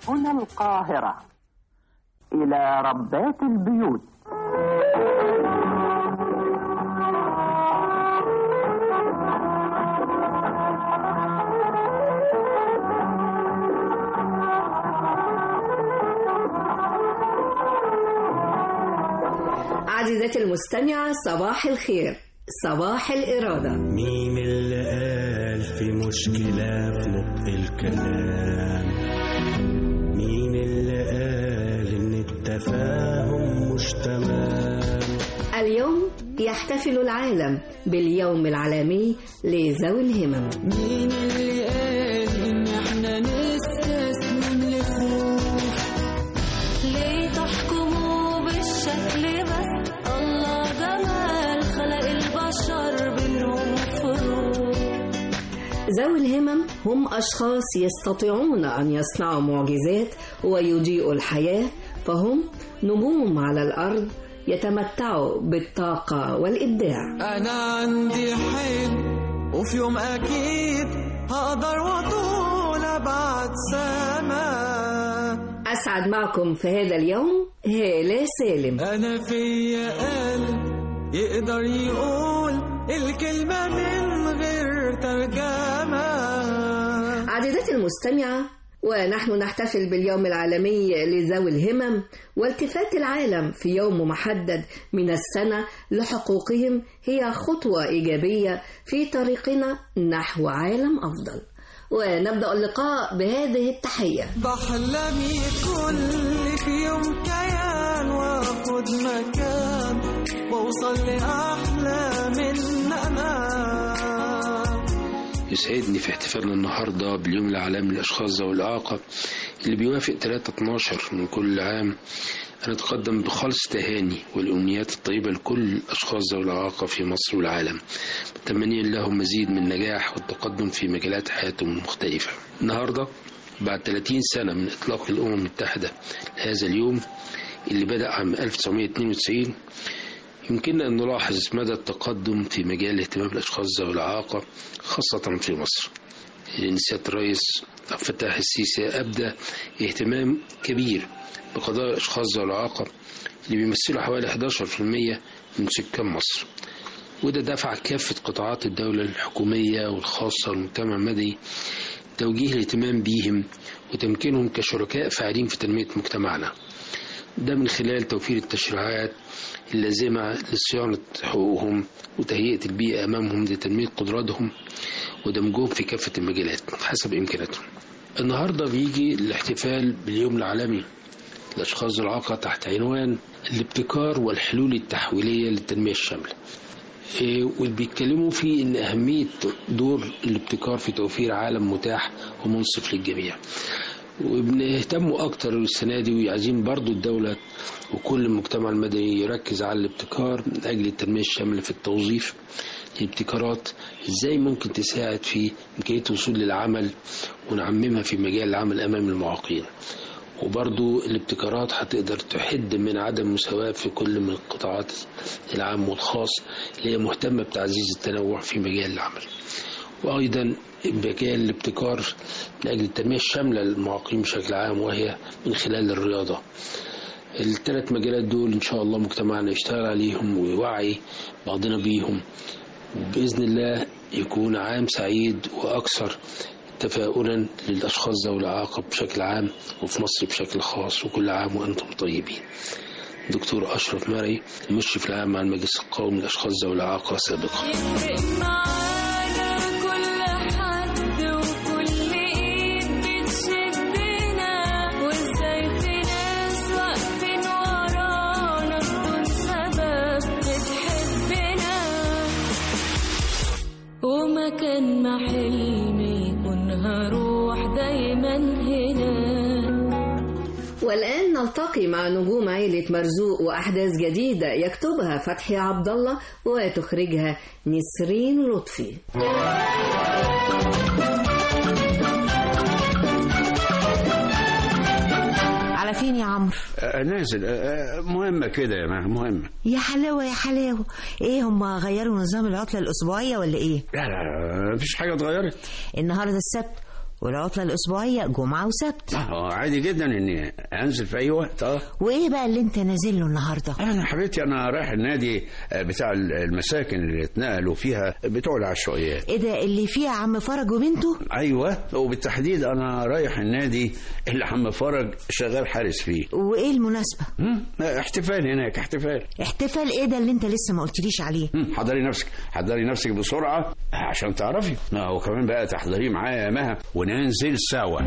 هنا القاهرة إلى ربات البيوت عزيزتي المستمعة صباح الخير صباح الإرادة مين اللي قال في مشكلة في نطق الكلام مين اللي قال إن التفاهم مش تمام اليوم يحتفل العالم باليوم العالمي لذوي الهمم مين اللي قال ان احنا نستسلم لخوف ليه تحكموا بالشكل بس الله جمال خلق البشر بينهم فروق ذوي الهمم هم أشخاص يستطيعون أن يصنعوا معجزات ويضيئوا الحياة فهم نجوم على الأرض يتمتعوا بالطاقة والإبداع انا عندي حلم وفي يوم اكيد هقدر واطول ابعد سما أسعد معكم في هذا اليوم هالة سالم انا فيا قلب يقدر يقول الكلمة من غير ترجمة عزيزتي المستمعة ونحن نحتفل باليوم العالمي لذوي الهمم والتفات العالم في يوم محدد من السنة لحقوقهم هي خطوة إيجابية في طريقنا نحو عالم أفضل ونبدأ اللقاء بهذه التحية بحلم يكون لي في يوم كيان واخد مكان واوصل لاحلى من امام يسعدني في احتفالنا النهاردة باليوم العالمي للأشخاص ذوي الإعاقة اللي بيوافق 3/12 من كل عام أنا أتقدم بخالص تهاني والأمنيات الطيبة لكل الأشخاص ذوي الإعاقة في مصر والعالم متمنيا لهم مزيد من النجاح والتقدم في مجالات حياتهم المختلفة النهاردة بعد 30 سنة من إطلاق الأمم المتحدة لهذا اليوم اللي بدأ عام 1992 يمكننا أن نلاحظ مدى التقدم في مجال اهتمام الأشخاص ذوي الإعاقة خاصة في مصر لأن سيادة الرئيس عبد الفتاح السيسي أبدى اهتمام كبير بقضايا الأشخاص ذوي الإعاقة اللي بيمثلوا حوالي 11% من سكان مصر وده دفع كافة قطاعات الدولة الحكومية والخاصة والمجتمع المدني توجيه الاهتمام بيهم وتمكينهم كشركاء فاعلين في تنمية مجتمعنا ده من خلال توفير التشريعات اللازمة لصيانة حقوقهم وتهيئة البيئة أمامهم لتنمية قدراتهم ودمجهم في كافة المجالات حسب إمكاناتهم النهاردة بيجي الاحتفال باليوم العالمي للأشخاص ذوي الإعاقة تحت عنوان الابتكار والحلول التحويلية للتنمية الشاملة إيه، واللي بيتكلموا فيه ان اهميه دور الابتكار في توفير عالم متاح ومنصف للجميع وبنهتموا اكتر السنه دي وعايزين برضو الدوله وكل المجتمع المدني يركز على الابتكار من اجل التنميه الشامله في التوظيف الابتكارات ازاي ممكن تساعد في امكانيه الوصول للعمل ونعممها في مجال العمل امام المعاقين وبرضو الابتكارات هتقدر تحد من عدم المساواة في كل من القطاعات العام والخاص اللي هي مهتمة بتعزيز التنوع في مجال العمل وأيضا مجال الابتكار من أجل التنمية الشاملة للمعاقين بشكل عام وهي من خلال الرياضة الثلاث مجالات دول إن شاء الله مجتمعنا يشتغل عليهم ويوعي بعضنا بيهم وبإذن الله يكون عام سعيد وأكثر تفاؤلا للأشخاص ذوي الإعاقة بشكل عام وفي مصر بشكل خاص وكل عام وأنتم طيبين دكتور أشرف مرعي المشرف العام على المجلس القومي للأشخاص ذوي الإعاقة سابقا يفرق معانا كل حد وكل ايد بتشدنا وازاي في ناس واقفين ورانا بدون سبب بتحبنا ومكان ما حلمي يكون هروح دايما هنا والآن نلتقي مع نجوم عيلة مرزوق وأحداث جديدة يكتبها فتحي عبد الله وتخرجها نسرين لطفي على فين يا عمرو آه، نازل آه، آه، مهمة كده يا ما- مهمة يا حلاوة يا حلاوة ايه هم غيروا نظام العطلة الأسبوعية ولا ايه لا لا لا، مفيش حاجة اتغيرت النهاردة السبت والعطلة الأسبوعية جمعة وسبت اه عادي جدا اني انزل في اي وقت اه وإيه بقى اللي أنت نازل له النهاردة انا حبيبتي انا رايح النادي آه، بتاع المساكن اللي اتنقلوا فيها بتوع العشوائيات إيه ده اللي فيها عم فرج وبنته ايوه وبالتحديد انا رايح النادي اللي عم فرج شغال حارس فيه وإيه المناسبة مم، احتفال هناك احتفال احتفال إيه ده اللي أنت لسه ما قلتليش عليه مم، حضري نفسك حضري نفسك بسرعة عشان تعرفي آه، وكمان بقى تحضريه معايا يا مها وننزل سوا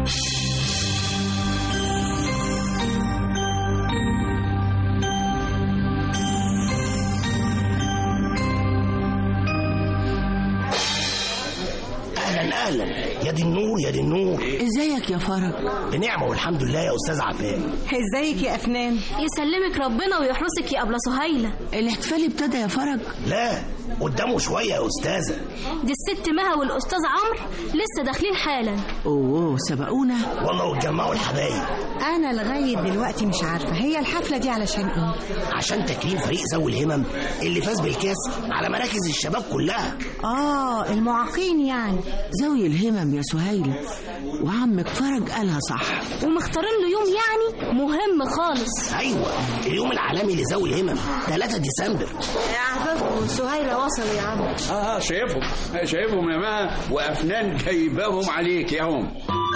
اهلا اهلا يا دي النور يا دي النور ازيك يا فرج بنعمه والحمد لله يا استاذ عفاف ازيك يا افنان يسلمك ربنا ويحرسك يا أبلة سهيلة الاحتفال ابتدى يا فرج لا قدامه شويه يا استاذه دي الست مها والأستاذ عمرو لسه داخلين حالا اوه سبقونا والله واتجمعوا الحبايب انا لغايه دلوقتي مش عارفه هي الحفله دي علشان ايه عشان تكريم فريق ذوي الهمم اللي فاز بالكاس على مراكز الشباب كلها اه المعاقين يعني ذوي الهمم يا سهيل وعمك فرج قالها صح ومختارين له يوم يعني مهم خالص ايوه اليوم العالمي لذوي الهمم 3 ديسمبر يا عفاف وسهيلة وصلوا يا عم اه شايفهم آه، شايفهم يا مها وافنان جايباهم عليك يا هم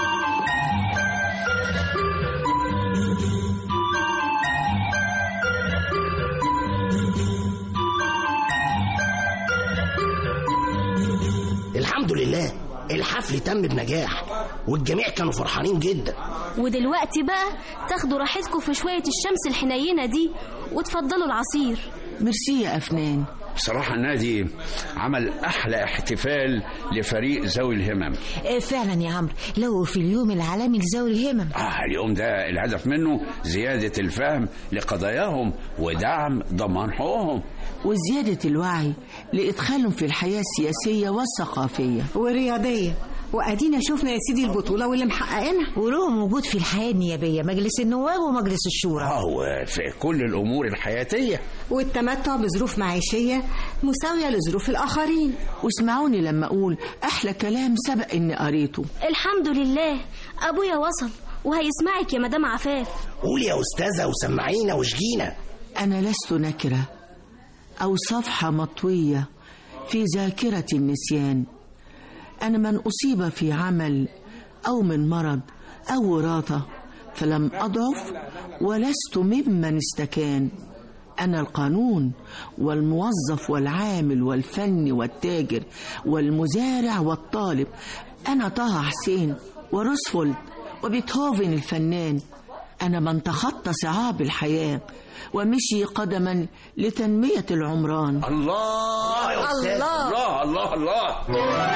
الحمد لله الحفل تم بنجاح والجميع كانوا فرحانين جدا ودلوقتي بقى تاخدوا راحتكم في شوية الشمس الحنينة دي وتفضلوا العصير ميرسي يا افنان بصراحة النادي عمل أحلى احتفال لفريق ذوي الهمم إيه فعلا يا عمرو لو في اليوم العالمي لذوي الهمم آه اليوم ده الهدف منه زيادة الفهم لقضاياهم ودعم ضمان حقوقهم وزيادة الوعي لإدخالهم في الحياة السياسية والثقافية والرياضيه وادينا شفنا يا سيدي البطوله واللي محققينها ولهم وجود في الحياة النيابية مجلس النواب ومجلس الشورى اه وفي كل الأمور الحياتية والتمتع بظروف معيشيه مساويه لظروف الاخرين واسمعوني لما أقول أحلى كلام سبق إني قريته الحمد لله أبويا وصل وهيسمعك يا مدام عفاف قولي يا استاذه وسمعينا واشجينا أنا لست نكرة أو صفحة مطوية في ذاكرة النسيان أنا من أصيب في عمل أو من مرض أو وراثة فلم أضعف ولست ممن استكان أنا القانون والموظف والعامل والفني والتاجر والمزارع والطالب أنا طه حسين وروزفلت وبيتهوفن الفنان أنا من تخطى صعاب الحياة ومشي قدما لتنمية العمران الله يا أستاذ. الله الله الله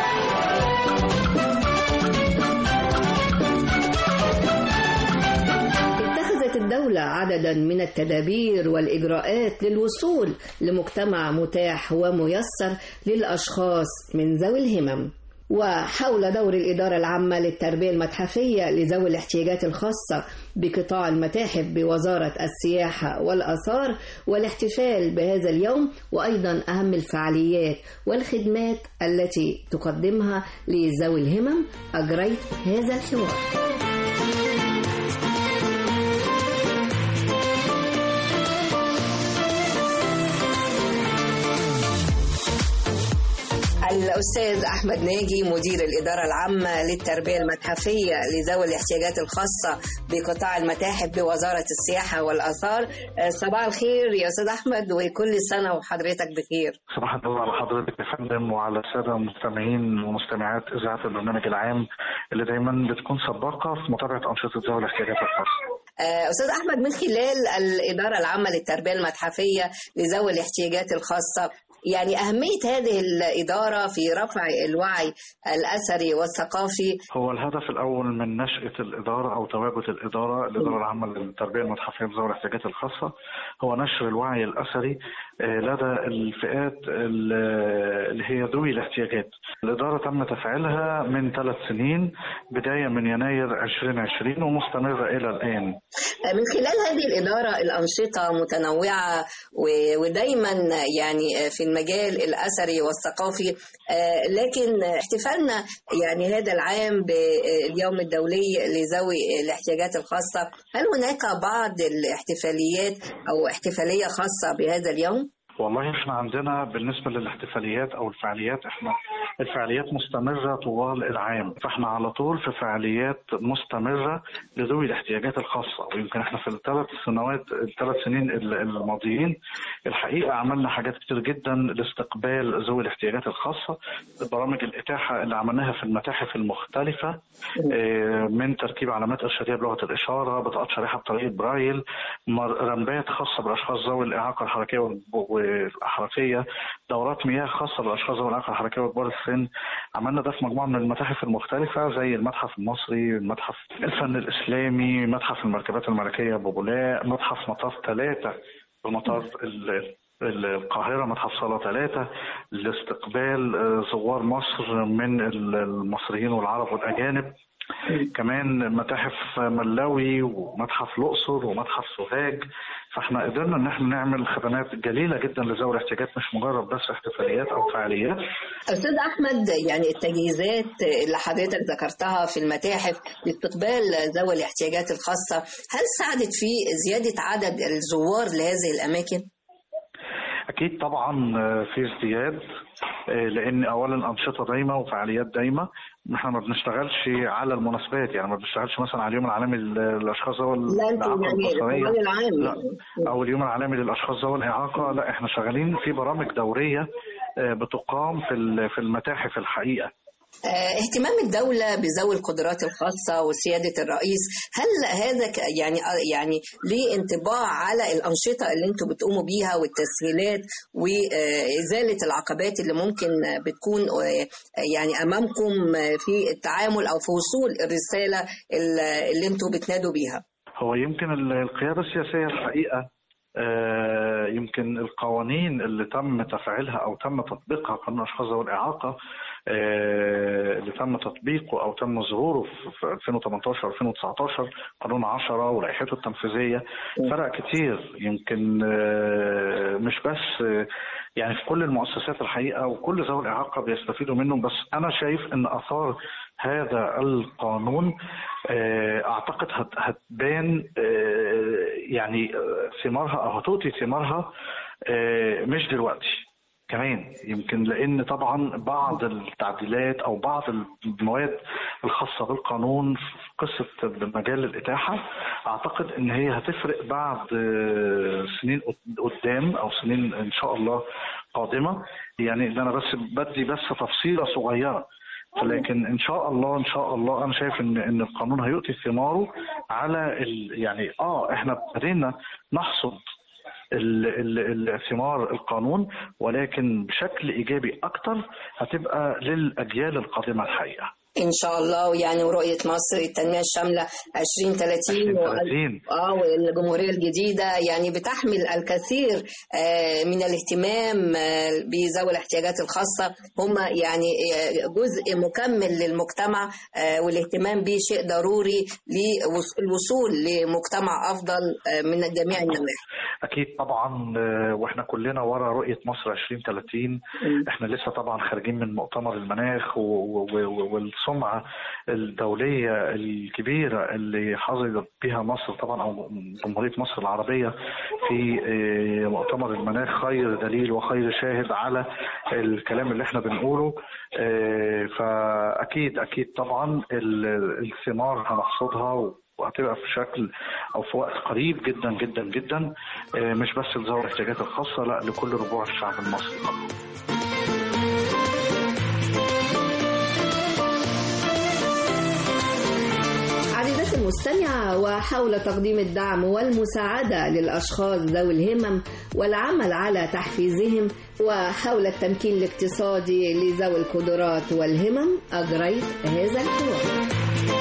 اتخذت الدولة عددا من التدابير والإجراءات للوصول لمجتمع متاح وميسر للأشخاص من ذوي الهمم وحول دور الإدارة العامة للتربية المتحفية لذوي الاحتياجات الخاصة بقطاع المتاحف بوزارة السياحة والآثار والاحتفال بهذا اليوم وأيضا أهم الفعاليات والخدمات التي تقدمها لذوي الهمم أجريت هذا الحوار الأستاذ أحمد ناجي مدير الإدارة العامة للتربية المتحفية لذوي الاحتياجات الخاصة بقطاع المتاحف بوزارة السياحة والآثار آه، صباح الخير يا أستاذ أحمد وكل سنة وحضرتك بخير صباح الخير على حضرتك يا فندم وعلى الساده المستمعين ومستمعات اذاعه البرنامج العام اللي دايما بتكون سباقه في متابعه انشطه ذوي الاحتياجات الخاصه. آه، أستاذ أحمد من خلال الإدارة العامة للتربية المتحفية لذوي الاحتياجات الخاصة يعني أهمية هذه الإدارة في رفع الوعي الأثري والثقافي هو الهدف الاول من نشاه الاداره او تواجد الاداره الاداره العامه للتربيه المتحفيه لذوي الاحتياجات الخاصه هو نشر الوعي الاثري آه، لدى الفئات ال- اللي هي ذوي الاحتياجات. الاداره تم تفعيلها من ثلاث سنين بدايه من يناير 2020 ومستمره الى الان. من خلال هذه الإدارة الأنشطة متنوعة و- ودايما يعني في المجال الأثري والثقافي آه، لكن احتفالنا يعني هذا العام باليوم الدولي لذوي الاحتياجات الخاصة هل هناك بعض الاحتفاليات أو احتفالية خاصة بهذا اليوم؟ والله احنا عندنا بالنسبة للاحتفاليات او الفعاليات احنا الفعاليات مستمرة طوال العام فاحنا على طول في فعاليات مستمرة لذوي الاحتياجات الخاصة ويمكن احنا في الثلاث سنوات الثلاث سنين ال- الماضيين الحقيقة عملنا حاجات كتير جدا لاستقبال ذوي الاحتياجات الخاصة برامج الإتاحة اللي عملناها في المتاحف المختلفة اه، من تركيب علامات إرشادية بلغة الإشارة بطاقات شريحة بطريقة برايل مر- رمبات خاصة بالأشخاص ذوي الإعاقة الحركية والب- والحركية دورات مياه خاصة بالأشخاص ذوي الإعاقة الحركية وكبار السن عملنا ده في مجموعة من المتاحف المختلفة زي المتحف المصري المتحف الفن الإسلامي متحف المركبات الملكية بوبولاء متحف مطاف ثلاثة بمطار ال- ال- القاهرة متحف صالة ثلاثة لاستقبال آه، زوار مصر من ال- المصريين والعرب والأجانب كمان متاحف ملاوي ومتحف الأقصر ومتحف سوهاج فاحنا قدرنا ان احنا نعمل خدمات جليلة جدا لذوي الاحتياجات مش مجرد بس احتفاليات او فعاليات أستاذ أحمد يعني التجهيزات اللي حضرتك ذكرتها في المتاحف لاستقبال ذوي الاحتياجات الخاصة هل ساعدت في زيادة عدد الزوار لهذه الأماكن؟ اكيد طبعا آه، في ازدياد آه، لان اولا انشطه دايمه وفعاليات دايمه احنا ما بنشتغلش على المناسبات يعني ما بنشتغلش مثلا على اليوم العالمي للاشخاص ذوي لا انتوا الاعاقه يعني البصريه العمل العام لا او اليوم العالمي للاشخاص ذوي الاعاقه لا احنا شغالين في برامج دوريه آه، بتقام في ال- في المتاحف الحقيقه آه، اهتمام الدولة بذوي القدرات الخاصة وسيادة الرئيس هل هذا ك- يعني آه، يعني ليه انطباع على الأنشطة اللي انتم بتقوموا بيها والتسهيلات وإزالة العقبات اللي ممكن آه، بتكون آه، يعني أمامكم آه، في التعامل أو في وصول الرسالة ال- اللي انتم بتنادوا بيها هو يمكن ال- القيادة السياسية الحقيقة آه، يمكن القوانين اللي تم تفعيلها أو تم تطبيقها قانون الأشخاص ذوي الإعاقة آه، اللي تم تطبيقه أو تم ظهوره في- في 2018 2019 قانون 10 ولائحته التنفيذية فرق كتير يمكن آه، مش بس آه، يعني في كل المؤسسات الحقيقة وكل ذوي الإعاقة بيستفيدوا منه بس أنا شايف إن آثار هذا القانون آه، أعتقد هت- هتبان آه، يعني آه، ثمارها أو هتؤتي ثمارها آه، مش دلوقتي كمان يمكن لان طبعا بعض التعديلات او بعض المواد الخاصه بالقانون في قصه مجال الاتاحه اعتقد ان هي هتفرق بعد آه، سنين قد- قدام او سنين ان شاء الله قادمه يعني اللي انا بس بدي بس تفصيله صغيره لكن ان شاء الله ان شاء الله انا شايف ان ان القانون هيؤتي ثماره على ال يعني اه احنا ابتدينا نحصد ال- ال- ال- ثمار القانون ولكن بشكل ايجابي اكتر هتبقى للاجيال القادمه الحقيقه إن شاء الله ويعني ورؤية مصر التنمية الشاملة 2030 و- 2030. اه والجمهورية الجديدة يعني بتحمل الكثير آه، من الاهتمام آه، بذوي الاحتياجات الخاصة هم يعني آه، جزء مكمل للمجتمع آه، والاهتمام به شيء ضروري للوصول لمجتمع أفضل آه، من جميع النواحي اكيد طبعا آه، واحنا كلنا ورا رؤيه مصر 2030 احنا لسه طبعا خارجين من مؤتمر المناخ و- و- و- والسمعه الدوليه الكبيره اللي حظيت بها مصر طبعا او جمهوريه مصر العربيه في آه، مؤتمر المناخ خير دليل وخير شاهد على الكلام اللي احنا بنقوله آه، فاكيد اكيد طبعا ال- الثمار هنحصدها وهتبقى في شكل او في وقت قريب جدا جدا جدا آه، مش بس لذوي الاحتياجات الخاصه لا لكل ربوع الشعب المصري طبعا عزيزتي المستمعة وحول تقديم الدعم والمساعدة للأشخاص ذوي الهمم والعمل على تحفيزهم وحول التمكين الاقتصادي لذوي القدرات والهمم أجريت هذا الحوار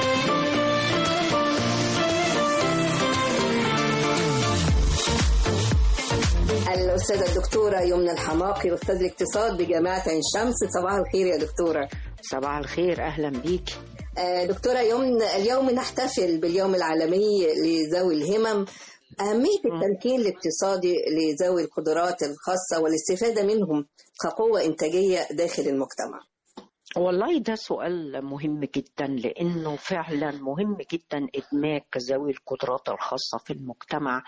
الأستاذة الدكتورة يمنى الحماقي أستاذ الاقتصاد بجامعة عين شمس صباح الخير يا دكتورة صباح الخير اهلا بيك آه، دكتورة يوم اليوم نحتفل باليوم العالمي لذوي الهمم أهمية التمكين الاقتصادي لذوي القدرات الخاصة والاستفادة منهم كقوة إنتاجية داخل المجتمع والله ده سؤال مهم جدا لانه فعلا مهم جدا ادماج ذوي القدرات الخاصه في المجتمع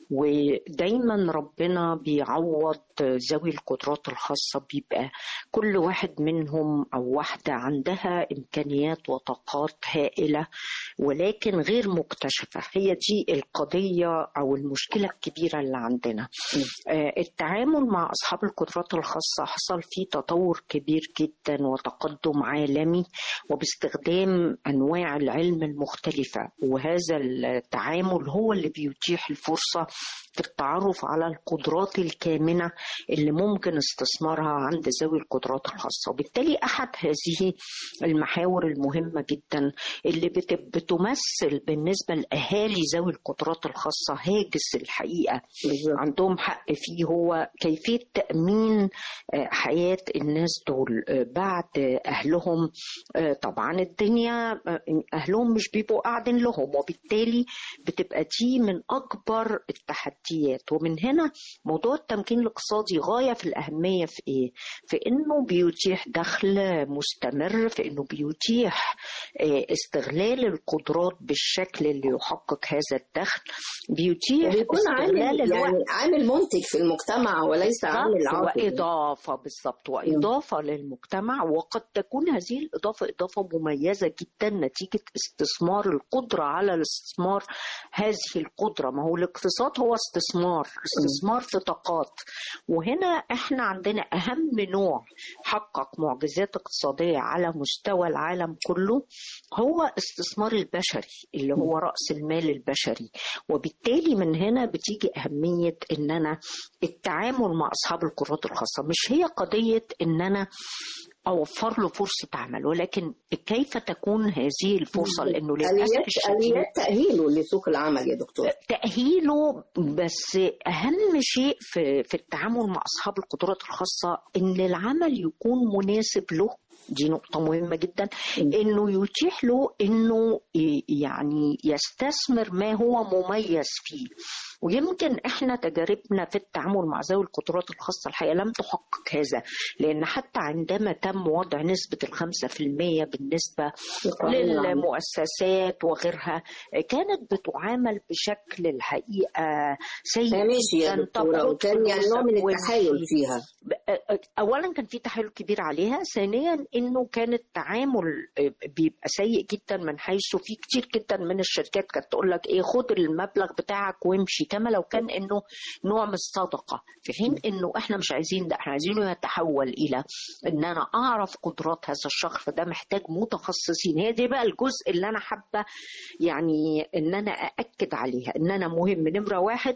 ودايما ربنا بيعوض ذوي القدرات الخاصه بيبقى كل واحد منهم او واحده عندها امكانيات وطاقات هائله ولكن غير مكتشفه هي دي القضيه او المشكله الكبيره اللي عندنا آه، التعامل مع اصحاب القدرات الخاصه حصل فيه تطور كبير جدا وتقدم عالمي وباستخدام انواع العلم المختلفه وهذا التعامل هو اللي بيتيح الفرصه في التعرف على القدرات الكامنه اللي ممكن استثمارها عند ذوي القدرات الخاصه وبالتالي احد هذه المحاور المهمه جدا اللي بت- بتمثل بالنسبه لاهالي ذوي القدرات الخاصه هاجس الحقيقه عندهم حق فيه هو كيفيه تامين آه، حياه الناس دول آه، بعد اهلهم آه، طبعا الدنيا آه، اهلهم مش بيبقوا قاعدين لهم وبالتالي بتبقى دي من اكبر التحديات ومن هنا موضوع التمكين الاقتصادي غايه في الاهميه في ايه؟ في انه بيتيح دخل مستمر في انه بيتيح آه، استغلال القدرات بالشكل اللي يحقق هذا الدخل بيتيح وبيكون عامل استغلال يعني الوقت عامل منتج في المجتمع وليس عامل بالظبط، عاطفي وإضافة بالضبط وإضافة للمجتمع وقد تكون هذه الإضافة إضافة مميزة جدا نتيجة استثمار القدرة على الاستثمار هذه القدرة ما هو الاقتصاد هو استثمار استثمار في طاقات وهنا احنا عندنا أهم نوع حقق معجزات اقتصادية على مستوى العالم كله هو استثمار البشري اللي هو رأس المال البشري وبالتالي من هنا بتيجي أهمية إن أنا التعامل مع أصحاب القدرات الخاصة مش هي قضية إن أنا أوفر له فرصة عمل ولكن كيف تكون هذه الفرصة لأنه للأسف آليات الشديد آليات تأهيله لسوق العمل يا دكتور تأهيله بس أهم شيء في في التعامل مع أصحاب القدرات الخاصة إن العمل يكون مناسب له دي نقطة مهمة جدا إنه يتيح له إنه ي- يعني يستثمر ما هو مميز فيه ويمكن احنا تجاربنا في التعامل مع ذوي القدرات الخاصة الحقيقة لم تحقق هذا لأن حتى عندما تم وضع نسبة الخمسة في المية بالنسبة قانون العمل. للمؤسسات وغيرها كانت بتعامل بشكل الحقيقة سيء هامشي يا جدا دكتورة تاخد وكان يعني نوع من فلوسك التحايل وامشي. فيها اولا كان في تحايل كبير عليها ثانيا انه كان التعامل بيبقى سيء جدا من حيث في كتير جدا من الشركات كانت تقول لك ايه خد المبلغ بتاعك وامشي كما لو كان انه نوع من الصدقه في حين انه احنا مش عايزين ده احنا عايزينه يتحول الى ان انا اعرف قدرات هذا الشخص ده محتاج متخصصين هي دي بقى الجزء اللي انا حابه يعني ان انا ااكد عليها ان انا مهم نمره واحد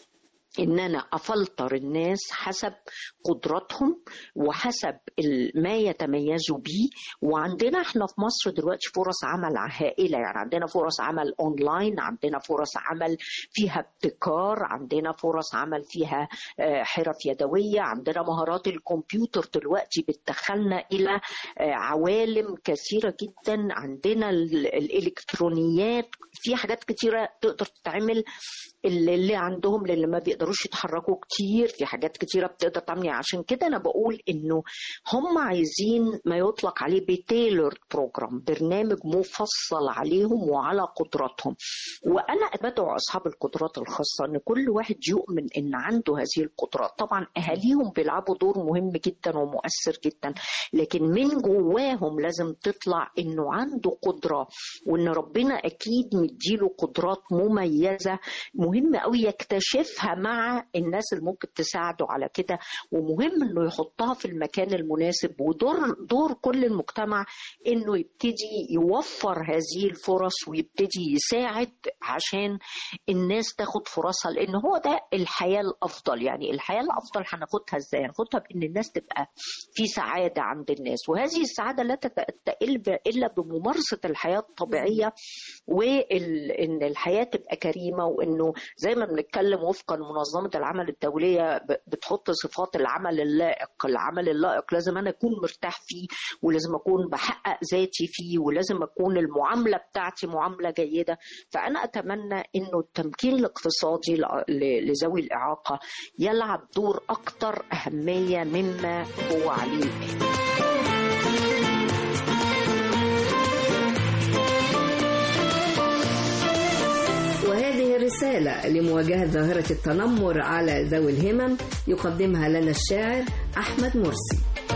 ان انا افلتر الناس حسب قدراتهم وحسب ال- ما يتميزوا بيه وعندنا احنا في مصر دلوقتي فرص عمل هائله يعني عندنا فرص عمل اونلاين عندنا فرص عمل فيها ابتكار عندنا فرص عمل فيها آه، حرف يدويه عندنا مهارات الكمبيوتر دلوقتي بتدخلنا الى آه، عوالم كثيره جدا عندنا ال- الالكترونيات في حاجات كتيره تقدر تتعمل اللي اللي عندهم للي ما بيقدروش يتحركوا كتير في حاجات كتيره بتقدر تعمل عشان كده انا بقول انه هم عايزين ما يطلق عليه بتيلر بروجرام برنامج مفصل عليهم وعلى قدراتهم وانا بدعو اصحاب القدرات الخاصه ان كل واحد يؤمن ان عنده هذه القدرات طبعا اهاليهم بيلعبوا دور مهم جدا ومؤثر جدا لكن من جواهم لازم تطلع انه عنده قدره وان ربنا اكيد مديله قدرات مميزه مهم قوي يكتشفها مع الناس اللي ممكن تساعده على كده ومهم انه يحطها في المكان المناسب ودور دور كل المجتمع انه يبتدي يوفر هذه الفرص ويبتدي يساعد عشان الناس تاخد فرصها لان هو ده الحياه الافضل يعني الحياه الافضل هناخدها ازاي؟ هناخدها بان الناس تبقى في سعاده عند الناس وهذه السعاده لا تتأتى الا بممارسه الحياه الطبيعيه وان الحياه تبقى كريمه وانه زي ما بنتكلم وفقا منظمة العمل الدولية ب- بتحط صفات العمل اللائق العمل اللائق لازم أنا أكون مرتاح فيه ولازم أكون بحقق ذاتي فيه ولازم أكون المعاملة بتاعتي معاملة جيدة فأنا أتمنى أنه التمكين الاقتصادي ل- ل- لذوي الإعاقة يلعب دور أكثر أهمية مما هو عليه الآن وهذه رسالة لمواجهة ظاهرة التنمر على ذوي الهمم يقدمها لنا الشاعر أحمد مرسي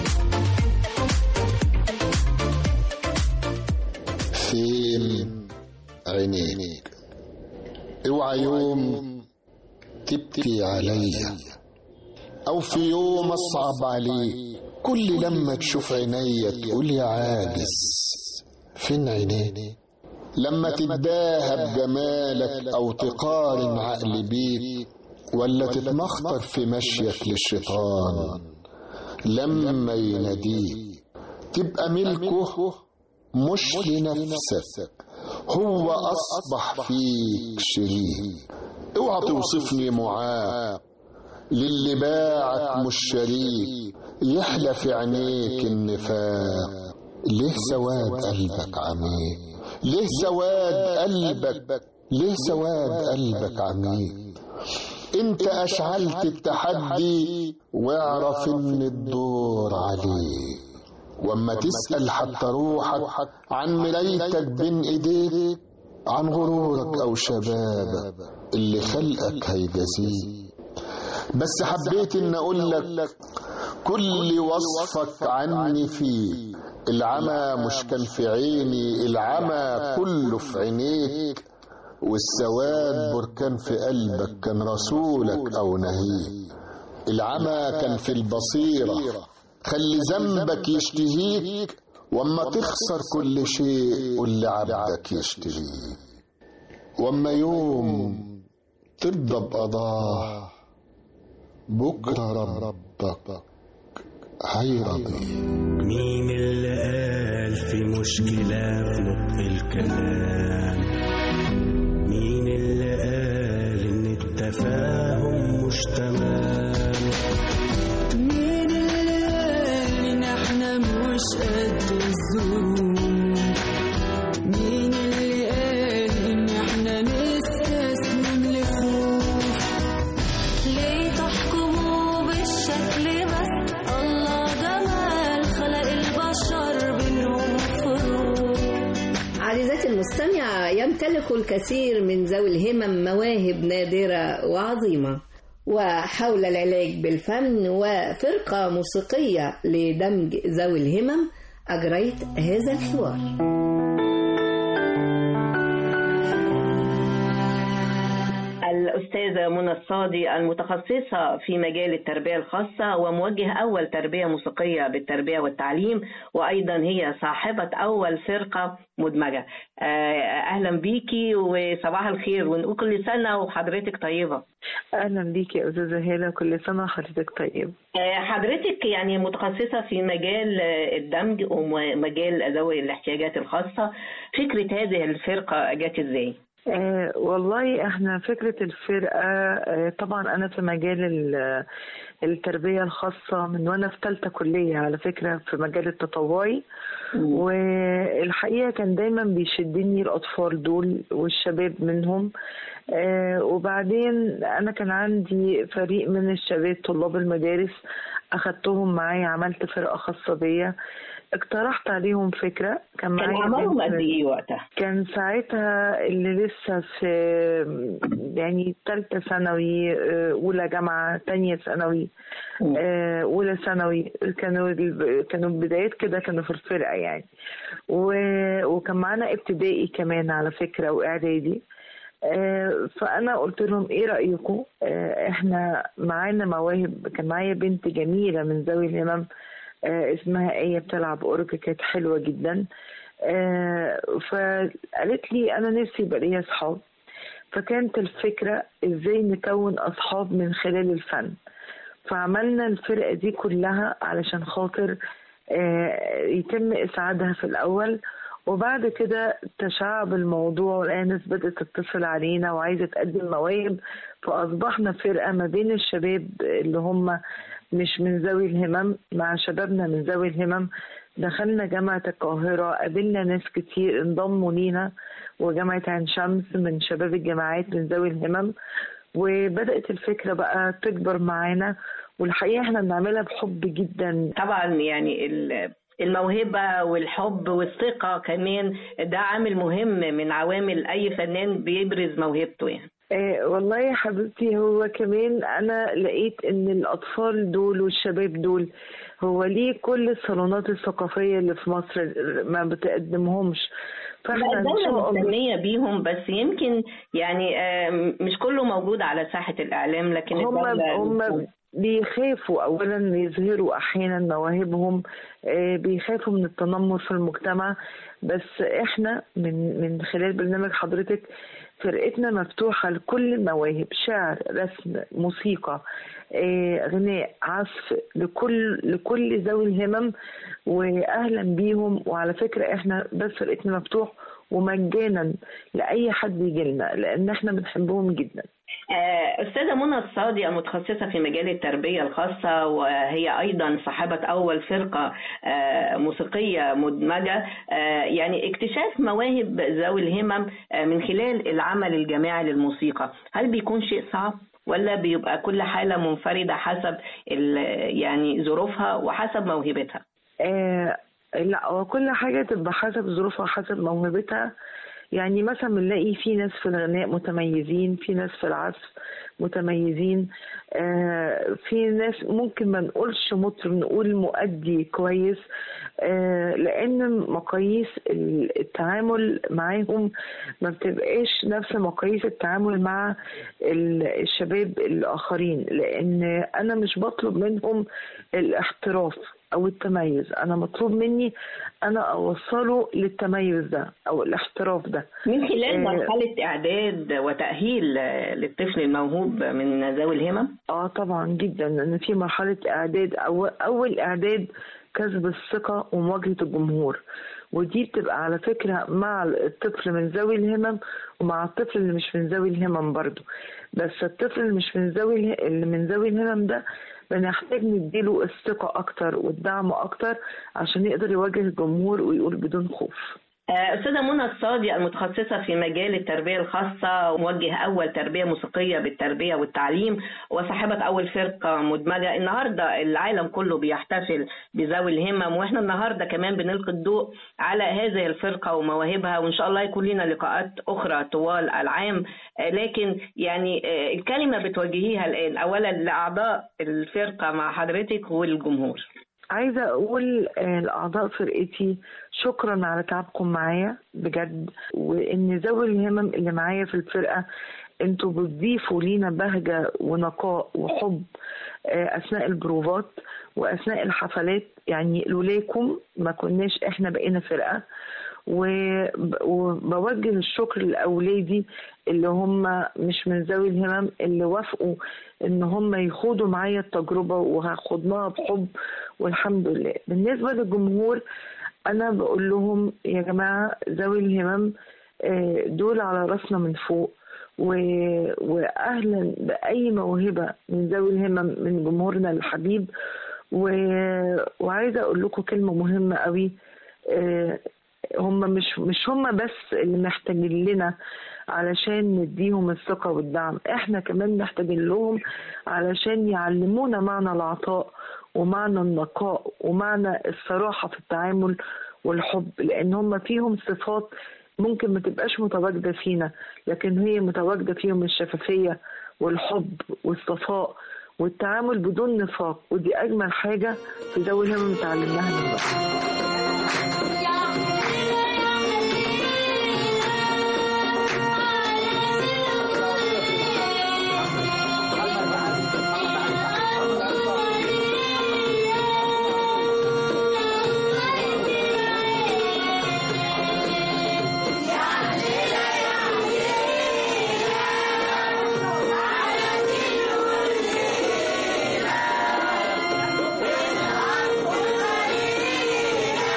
فين عينيك اوعى يوم تبكي عليا او في يوم اصعب عليك كل لما تشوف عينيا تقول يا عاجز فين عينيك لما تتباهى بجمالك او تقارن عقلي بيك ولا تتمخطر في مشيك للشيطان لما يناديك تبقى ملكه مش لنفسك هو أصبح فيك شريك اوعى توصفني معاق للي باعك مش شريك يحلى في عينيك النفاق ليه سواد قلبك عميق ليه سواد قلبك ليه سواد قلبك عميق انت اشعلت التحدي واعرف ان الدور عليك واما تسأل حتى روحك عن ملايتك بين ايديك عن غرورك او شبابك اللي خلقك هيجازيك بس حبيت ان اقول لك كل وصفك عني فيه العمى مش كان في عيني العمى كله في عينيك والسواد بركان في قلبك كان رسولك او نهيك العمى كان في البصيره خلي ذنبك يشتهيك واما تخسر كل شيء قول لعبدك يشتهيك واما يوم ترضى بقضاه بكره ربك هيرضيك مين اللي قال في مشكلة في نطق الكلام مين اللي قال ان التفاهم مش تمام مين اللي قال ان احنا مش قد الظروف مين اللي قال ان احنا نستسلم لخوف ليه تحكموا بالشكل بس الله جمال خلق البشر بينهم فروق عزيزتي المستمعة يمتلك الكثير من ذوي الهمم مواهب نادرة وعظيمة وحول العلاج بالفن وفرقة موسيقية لدمج ذوي الهمم أجريت هذا الحوار الأستاذة منى الصادي المتخصصة في مجال التربية الخاصة وموجه أول تربية موسيقية بالتربية والتعليم وأيضا هي صاحبة أول فرقة مدمجة آه، أهلا بيكي وصباح الخير ونقول كل سنة وحضرتك طيبة اهلا بيكي يا استاذه هاله كل سنه وحضرتك طيب آه، حضرتك يعني متخصصة في مجال آه، الدمج ومجال ذوي الاحتياجات الخاصة فكرة هذه الفرقة جت ازاي؟ آه والله احنا فكرة الفرقة آه طبعا انا في مجال ال- التربية الخاصة من وانا في ثالثة كلية على فكرة في مجال التطوعي والحقيقة كان دايما بيشدني الاطفال دول والشباب منهم آه وبعدين انا كان عندي فريق من الشباب طلاب المدارس اخدتهم معايا عملت فرقة خاصة بيا اقترحت عليهم فكرة كان كان معايا أعمارهم بنت قد من- إيه وقتها؟ كان ساعتها اللي لسه في يعني تالتة ثانوي آه، أولى جامعة تانية ثانوي آه، أولى ثانوي كانوا كانوا بدايات كده كانوا في الفرقة يعني و- وكان معانا ابتدائي كمان على فكرة وإعدادي آه، فأنا قلت لهم إيه رأيكم آه، إحنا معانا مواهب كان معايا بنت جميلة من ذوي الهمم آه، اسمها آية بتلعب أورج كانت حلوة جدا آه، فقالت لي أنا نفسي يبقى ليا أصحاب فكانت الفكرة إزاي نكون أصحاب من خلال الفن فعملنا الفرقة دي كلها علشان خاطر آه، يتم إسعادها في الأول وبعد كده تشعب الموضوع والآن ناس بدأت تتصل علينا وعايزة تقدم مواهب فأصبحنا فرقة ما بين الشباب اللي هم مش من ذوي الهمم مع شبابنا من ذوي الهمم دخلنا جامعة القاهرة قابلنا ناس كتير انضموا لينا وجامعة عين شمس من شباب الجامعات من ذوي الهمم وبدأت الفكرة بقى تكبر معانا والحقيقة احنا بنعملها بحب جدا طبعا يعني ال- الموهبة والحب والثقة كمان ده عامل مهم من عوامل أي فنان بيبرز موهبته يعني آه والله يا حبيبتي هو كمان انا لقيت ان الاطفال دول والشباب دول هو ليه كل الصالونات الثقافيه اللي في مصر ما بتقدمهمش فاحنا ان الدولة شاء الله مهتمية بيهم بس يمكن يعني آم، مش كله موجود على ساحة الإعلام لكن هم الدولة هم بيخافوا اولا يظهروا احيانا مواهبهم آه، بيخافوا من التنمر في المجتمع بس احنا من من خلال برنامج حضرتك فرقتنا مفتوحة لكل المواهب شعر رسم موسيقى آه، غناء عزف لكل لكل ذوي الهمم واهلا بيهم وعلى فكرة احنا بس فرقتنا مفتوح ومجانا لاي حد يجي لنا لان احنا بنحبهم جدا آه، أستاذة منى الصادي المتخصصة في مجال التربية الخاصة وهي أيضا صاحبة أول فرقة آه، موسيقية مدمجة آه، يعني اكتشاف مواهب ذوي الهمم آه، من خلال العمل الجماعي للموسيقى هل بيكون شيء صعب؟ ولا بيبقى كل حالة منفردة حسب ال- يعني ظروفها وحسب موهبتها؟ آه لا هو كل حاجة تبقى حسب ظروفها وحسب موهبتها يعني مثلا بنلاقي في ناس في الغناء متميزين في ناس في العزف متميزين آه في ناس ممكن ما نقولش مطرب نقول مؤدي كويس آه لان مقاييس ال- التعامل معاهم ما بتبقاش نفس مقاييس التعامل مع ال- الشباب الاخرين لان انا مش بطلب منهم الاحتراف او التميز انا مطلوب مني انا اوصله للتميز ده او الاحتراف ده من خلال آه، مرحلة إعداد وتأهيل آه، للطفل الموهوب من ذوي الهمم؟ اه طبعا جدا لان في مرحله اعداد أو اول اعداد كسب الثقه ومواجهه الجمهور ودي بتبقى على فكره مع الطفل من ذوي الهمم ومع الطفل اللي مش من ذوي الهمم برضو بس الطفل اللي مش من ذوي اله- اللي من ذوي الهمم ده بنحتاج نديله الثقه اكتر والدعم اكتر عشان يقدر يواجه الجمهور ويقول بدون خوف آه، أستاذة منى الصادي المتخصصة في مجال التربية الخاصة وموجه أول تربية موسيقية بالتربية والتعليم وصاحبة أول فرقة مدمجة النهاردة العالم كله بيحتفل بذوي الهمم وإحنا النهاردة كمان بنلقي الضوء على هذه الفرقة ومواهبها وإن شاء الله يكون لنا لقاءات أخرى طوال العام آه، لكن يعني آه، الكلمة بتوجهيها الآن أولا لأعضاء الفرقة مع حضرتك والجمهور عايزة أقول آه، لأعضاء فرقتي شكرا على تعبكم معايا بجد وإن ذوي الهمم اللي معايا في الفرقة انتوا بتضيفوا لينا بهجة ونقاء وحب آه، أثناء البروفات وأثناء الحفلات يعني لولاكم ما كناش إحنا بقينا فرقة وب- وبوجه الشكر لأولادي اللي هم مش من ذوي الهمم اللي وافقوا ان هم يخوضوا معايا التجربة وهاخدناها بحب والحمد لله بالنسبة للجمهور انا بقول لهم يا جماعة ذوي الهمم آه، دول على راسنا من فوق و- واهلا باي موهبة من ذوي الهمم من جمهورنا الحبيب و... وعايزة اقول لكم كلمة مهمة قوي آه، هم مش مش هم بس اللي محتاجين لنا علشان نديهم الثقة والدعم احنا كمان محتاجين لهم علشان يعلمونا معنى العطاء ومعنى النقاء ومعنى الصراحة في التعامل والحب لان هم فيهم صفات ممكن ما تبقاش متواجدة فينا لكن هي متواجدة فيهم الشفافية والحب والصفاء والتعامل بدون نفاق ودي أجمل حاجة في ذوي الهمم اتعلمناها من بعض Yeah.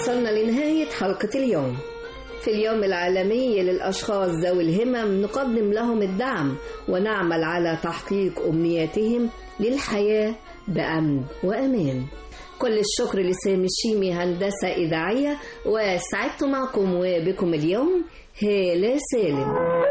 وصلنا لنهاية حلقة اليوم في اليوم العالمي للأشخاص ذوي الهمم نقدم لهم الدعم ونعمل على تحقيق أمنياتهم للحياة بأمن وأمان كل الشكر لسامي الشيمي هندسة إذاعية وسعدت معكم وبكم اليوم هالة سالم